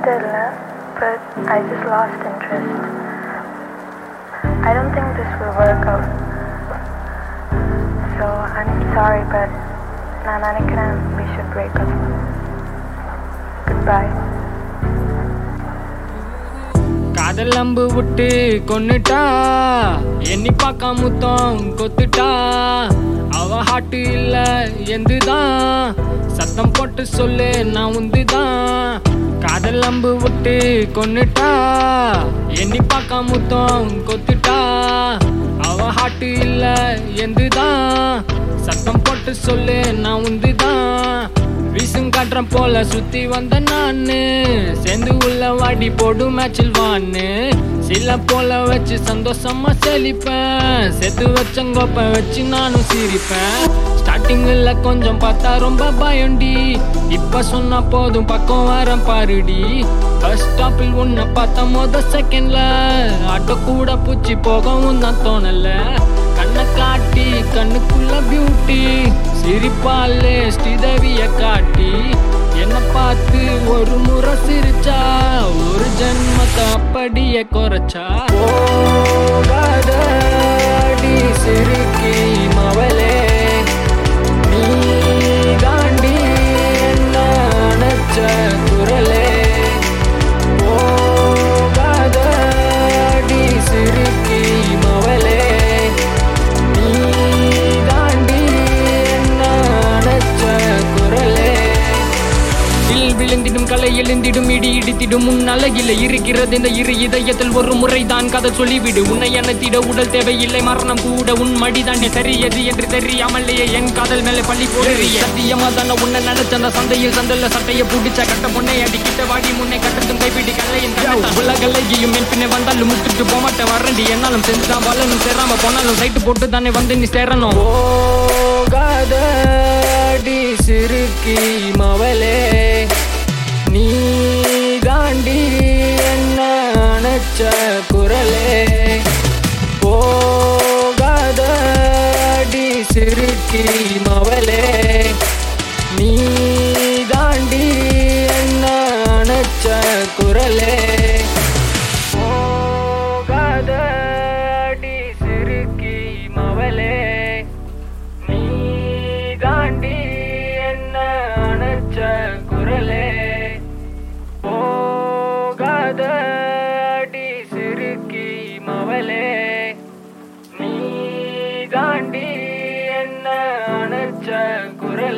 தெரியல but I just lost interest. I don't think this will work out. So I'm sorry, but நான் நினைக்கிறேன் we should break up. Goodbye. காதல் அம்பு விட்டு கொன்னுட்டா எண்ணி பார்க்க முத்தம் கொத்துட்டா அவ ஹாட்டு இல்ல எந்துதான் சத்தம் போட்டு சொல்லு நான் உந்துதான் காதல் அம்பு விட்டு கொன்னுட்டா எண்ணி பார்க்க முத்தம் கொத்துட்டா அவ ஹாட்டு இல்ல எந்துதான் சத்தம் போட்டு சொல்லு நான் உந்துதான் வீசும் காட்டுறேன் போல சுத்தி வந்த நானு சேர்ந்து உள்ள வாடி போடும் மேட்சில் வான்னு சில போல வச்சு சந்தோஷமா செழிப்பேன் செத்து வச்சங்கோப்ப வச்சு நானும் சிரிப்பேன் ஸ்டார்டிங்ல கொஞ்சம் பார்த்தா ரொம்ப பயம்டி இப்ப சொன்னா போதும் பக்கம் வரேன் பாருடி பஸ் ஸ்டாப்பில் உன்னை பார்த்த மொத செகண்ட்ல ஆட்டோ கூட பூச்சி போகவும் தான் தோணல கண்ணை காட்டி கண்ணுக்குள்ள பியூட்டி சிரிப்பாலே ஸ்ரீதேவிய காட்டி என்ன பார்த்து ஒரு முறை சிரிச்சா ஒரு ஜென்மத்தை அப்படியே குறைச்சா போகாத அடி சிரிக்கி மவளே நீ தாண்டி என்ன அணைச்ச குரலே போகாத அடி சிரிக்கி மவளே நீ தாண்டி என்ன அணைச்ச குரலே இல் விழுந்திடும் கலை எழுந்திடும் இடி இடித்திடும் உன் அழகில இருக்கிறது இந்த இரு இதயத்தில் ஒரு முறை தான் கதை சொல்லிவிடு உன்னை அணைத்திட உடல் தேவையில்லை மரணம் கூட உன் மடி தாண்டி சரியது என்று தெரியாமலேயே என் காதல் மேலே பள்ளி போடுறி சத்தியமா தானே உன்னை நினைச்ச அந்த சந்தையில் சந்தல்ல சட்டைய பிடிச்ச கட்ட பொண்ணை அடிக்கிட்ட வாடி முன்னை கட்டத்தும் கைப்பிடி கல்லையின் உலகலையும் என் பின்னே வந்தாலும் முட்டுட்டு போமாட்டேன் வரண்டி என்னாலும் செஞ்சுதான் வாழணும் சேராம போனாலும் சைட்டு போட்டு தானே வந்து நீ சேரணும் போகாத அடி சிறுக்கி மவளே நீ தாண்டி என்ன அணைச்ச குரலே போகாத அடி சிறுக்கி மவளே நீ தாண்டி என்ன அணைச்ச குரலே போகாத அடி சிறுக்கி மவளே நீ தாண்டி என்ன அணைச்ச குரலே போகாத அடி சிறுக்கி மவளே நீ தாண்டி என்ன அணைச்ச குரலே